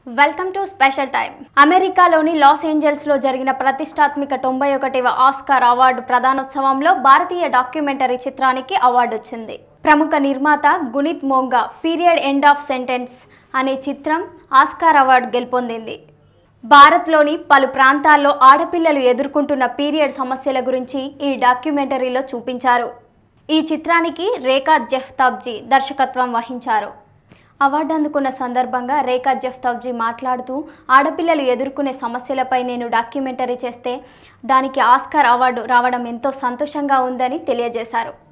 welcome to special time అమెరికాలోని Los Angeles లో జరిగిన ప్రతిష్టాత్మక తొంభై ఒకటివ ఆస్కార్ అవార్డు ప్రధానోత్సవంలో భారతీయ డాక్యుమెంటరీ చిత్రానికి అవార్డు వచ్చింది ప్రముఖ నిర్మాత Guneet Monga period end of sentence అనే చిత్రం ఆస్కార్ అవార్డు గెలుపొందింది భారత్లోని పలు ప్రాంతాల్లో ఆడపిల్లలు ఎదుర్కొంటున్న పీరియడ్ సమస్యల గురించి ఈ డాక్యుమెంటరీలో చూపించారు ఈ చిత్రానికి రేఖా జెఫ్తాబ్జీ దర్శకత్వం వహించారు అవార్డు అందుకున్న సందర్భంగా రేఖా జెఫ్తాబ్జీ మాట్లాడుతూ ఆడపిల్లలు ఎదుర్కొనే సమస్యలపై నేను డాక్యుమెంటరీ చేస్తే దానికి ఆస్కార్ అవార్డు రావడం ఎంతో సంతోషంగా ఉందని తెలియజేశారు